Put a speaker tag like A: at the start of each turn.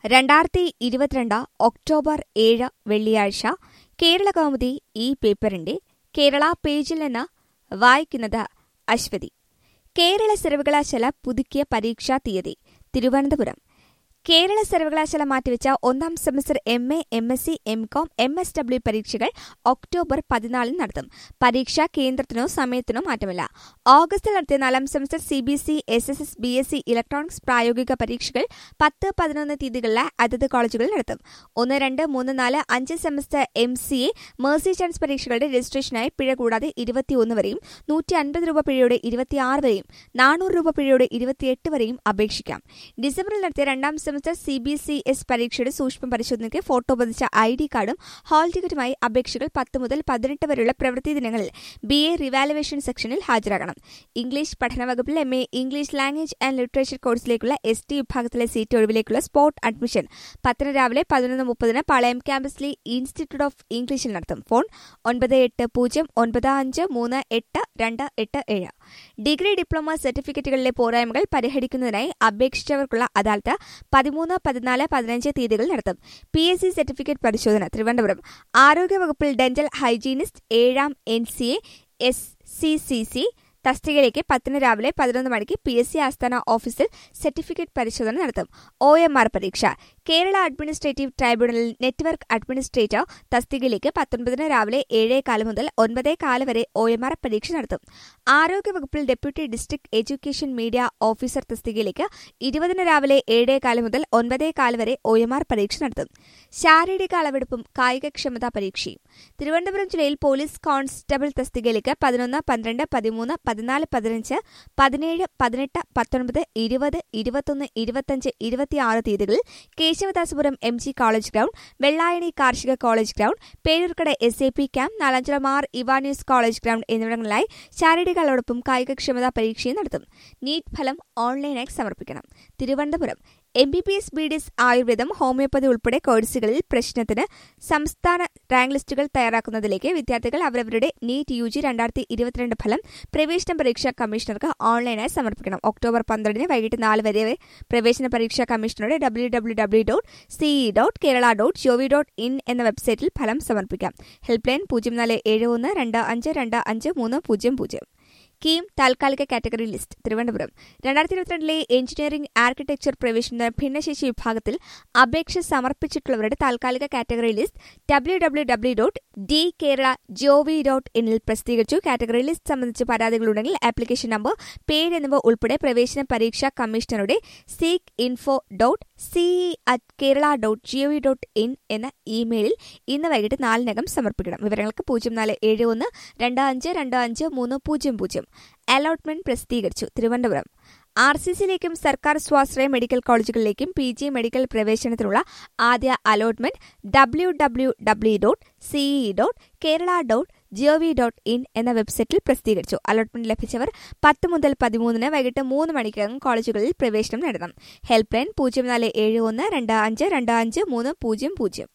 A: രണ്ടായിരത്തി ഇരുപത്തിരണ്ട് ഒക്ടോബർ ഏഴ് വെള്ളിയാഴ്ച കേരള കൗമുദി ഈ പേപ്പറിന്റെ കേരള പേജിൽ നിന്ന് വായിക്കുന്നത് അശ്വതി കേരള സർവകലാശാല പുതുക്കിയ പരീക്ഷാ തീയതി തിരുവനന്തപുരം കേരള സർവകലാശാല മാറ്റിവെച്ച ഒന്നാം semester M A M S C M com M S W പരീക്ഷകൾ ഒക്ടോബർ പതിനാലിന് നടത്തും പരീക്ഷാ കേന്ദ്രത്തിനോ സമയത്തിനോ മാറ്റമില്ല ഓഗസ്റ്റിൽ നടത്തിയ നാലാം semester C B C S S S B S C electronics പ്രായോഗിക പരീക്ഷകൾ പത്ത് പതിനൊന്ന് തീയതികളിലെ അതത് കോളേജുകളിൽ നടത്തും ഒന്ന് രണ്ട് മൂന്ന് നാല് അഞ്ച് semester M C A mercy chance പരീക്ഷകളുടെ രജിസ്ട്രേഷനായി പിഴ കൂടാതെ ഇരുപത്തിയൊന്ന് വരെയും നൂറ്റി അൻപത് രൂപ പിഴയോടെ ഇരുപത്തിയാറ് വരെയും നാനൂറ് രൂപ പിഴയോടെ ഇരുപത്തിയെട്ട് വരെയും അപേക്ഷിക്കാം ഡിസംബറിൽ നടത്തിയ രണ്ടാം semester C B C S പരീക്ഷയുടെ സൂക്ഷ്മ പരിശോധനയ്ക്ക് ഫോട്ടോ പതിച്ച ഐ ഡി കാർഡും ഹാൾ ടിക്കറ്റുമായി അപേക്ഷകൾ പത്ത് മുതൽ പതിനെട്ട് വരെയുള്ള പ്രവൃത്തി ദിനങ്ങളിൽ ബി എ റിവാലുവേഷൻ സെക്ഷനിൽ ഹാജരാകണം ഇംഗ്ലീഷ് പഠന വകുപ്പിൽ M A English language and literature കോഴ്സിലേക്കുള്ള എസ് ടി വിഭാഗത്തിലെ സീറ്റ് ഒഴിവിലേക്കുള്ള സ്പോട്ട് അഡ്മിഷൻ പത്തിന് രാവിലെ പതിനൊന്ന് മുപ്പതിന് പാളയം ക്യാമ്പസിലെ ഇൻസ്റ്റിറ്റ്യൂട്ട് ഓഫ് ഇംഗ്ലീഷിൽ നടത്തും ഫോൺ ഒൻപത് എട്ട് പൂജ്യം ഒൻപത് അഞ്ച് മൂന്ന് എട്ട് രണ്ട് എട്ട് ഏഴ് ഡിഗ്രി ഡിപ്ലോമ സർട്ടിഫിക്കറ്റുകളിലെ പോരായ്മകൾ പരിഹരിക്കുന്നതിനായി അപേക്ഷിച്ചവർക്കുള്ള അദാലത്ത് പതിമൂന്ന് പതിനാല് പതിനഞ്ച് തീയതികൾ നടത്തും പി എസ് സി സർട്ടിഫിക്കറ്റ് പരിശോധന തിരുവനന്തപുരം ആരോഗ്യവകുപ്പിൽ ഡെന്റൽ ഹൈജീനിസ്റ്റ് ഏഴാം N C A S C C C തസ്തികയിലേക്ക് പത്തിന് രാവിലെ പതിനൊന്ന് മണിക്ക് പി എസ് സി ആസ്ഥാന ഓഫീസിൽ സർട്ടിഫിക്കറ്റ് പരിശോധന നടത്തും ഒ എം ആർ പരീക്ഷ Kerala administrative tribunal network administrator തസ്തികയിലേക്ക് പത്തൊൻപതിന് രാവിലെ ഏഴേ കാല് മുതൽ ഒൻപതേ കാല് വരെ ഒ എം ആർ പരീക്ഷ നടത്തും ആരോഗ്യവകുപ്പിൽ deputy district education media officer തസ്തികയിലേക്ക് ഇരുപതിന് രാവിലെ ഏഴേ കാല് മുതൽ ഒൻപതേ കാല് വരെ ഒ എം ആർ പരീക്ഷ നടത്തും ശാരീരിക അളവെടുപ്പും കായികക്ഷമതാ പരീക്ഷയും തിരുവനന്തപുരം ജില്ലയിൽ പോലീസ് കോൺസ്റ്റബിൾ തസ്തികയിലേക്ക് പതിനൊന്ന് പന്ത്രണ്ട് പതിമൂന്ന് പതിനാല് പതിനഞ്ച് പതിനേഴ് പതിനെട്ട് പത്തൊൻപത് ഇരുപത് ഇരുപത്തൊന്ന് ഇരുപത്തഞ്ച് ഇരുപത്തിയാറ് തീയതികളിൽ Kesavadasapuram M G college ground Vellayani കാർഷിക college ground Peroorkada S A P camp Nalanchira Mar Ivanios college ground എന്നിവിടങ്ങളിലായി ശാരീരിക അളവെടുപ്പും കായികക്ഷമതാ പരീക്ഷയും നടത്തും നീറ്റ് ഫലം ഓൺലൈനായി സമർപ്പിക്കണം Thiruvananthapuram M B B S B D S Ayurveda homeopathy ഉൾപ്പെടെ കോഴ്സുകളിൽ പ്രശ്നത്തിന് സംസ്ഥാന റാങ്ക് ലിസ്റ്റുകൾ തയ്യാറാക്കുന്നതിലേക്ക് വിദ്യാർത്ഥികൾ അവരവരുടെ നീറ്റ് യു ജി രണ്ടായിരത്തി ഇരുപത്തിരണ്ട് ഫലം പ്രവേശന പരീക്ഷാ കമ്മീഷണർക്ക് ഓൺലൈനായി സമർപ്പിക്കണം ഒക്ടോബർ പന്ത്രണ്ടിന് വൈകിട്ട് നാല് വരെ പ്രവേശന പരീക്ഷാ കമ്മീഷണറുടെ W W W dot CE dot Kerala dot GOV dot in എന്ന വെബ്സൈറ്റിൽ ഫലം സമർപ്പിക്കാം ഹെൽപ്പ് ലൈൻ പൂജ്യം നാല് ഏഴ് ഒന്ന് രണ്ട് അഞ്ച് രണ്ട് അഞ്ച് മൂന്ന് പൂജ്യം പൂജ്യം കീം താൽക്കാലിക കാറ്റഗറി ലിസ്റ്റ് തിരുവനന്തപുരം രണ്ടായിരത്തി ഇരുപത്തിരണ്ടിലെ എഞ്ചിനീയറിംഗ് ആർക്കിടെക്ചർ പ്രവേശന ഭിന്നശേഷി വിഭാഗത്തിൽ അപേക്ഷ സമർപ്പിച്ചിട്ടുള്ളവരുടെ താൽക്കാലിക category list W W W dot D Kerala GOV dot ഇനിൽ പ്രസിദ്ധീകരിച്ചു കാറ്റഗറി ലിസ്റ്റ് സംബന്ധിച്ച് പരാതികളുണ്ടെങ്കിൽ ആപ്ലിക്കേഷൻ നമ്പർ പേര് എന്നിവ ഉൾപ്പെടെ പ്രവേശന പരീക്ഷാ കമ്മീഷണറുടെ seek info dot CE at Kerala dot GOV dot in എന്ന ഇമെയിലിൽ ഇന്ന് വൈകിട്ട് നാലിനകം സമർപ്പിക്കണം വിവരങ്ങൾക്ക് പൂജ്യം നാല് ഏഴ് ഒന്ന് രണ്ട് അഞ്ച് രണ്ട് അഞ്ച് മൂന്ന് പൂജ്യം പൂജ്യം അലോട്ട്മെന്റ് പ്രസിദ്ധീകരിച്ചു തിരുവനന്തപുരം ആർ സി സിയിലേക്കും സർക്കാർ സ്വാശ്രയ മെഡിക്കൽ കോളേജുകളിലേക്കും പി ജി മെഡിക്കൽ പ്രവേശനത്തിനുള്ള ആദ്യ allotment W W W dot CE dot Kerala dot GOV dot in എന്ന വെബ്സൈറ്റിൽ പ്രസിദ്ധീകരിച്ചു അലോട്ട്മെന്റ് ലഭിച്ചവർ പത്ത് മുതൽ പതിമൂന്നിന് വൈകിട്ട് മൂന്ന് മണിക്കകം കോളേജുകളിൽ പ്രവേശനം നേടണം ഹെൽപ്പ് ലൈൻ പൂജ്യം നാല് ഏഴ് ഒന്ന് രണ്ട് അഞ്ച് രണ്ട് അഞ്ച് മൂന്ന് പൂജ്യം പൂജ്യം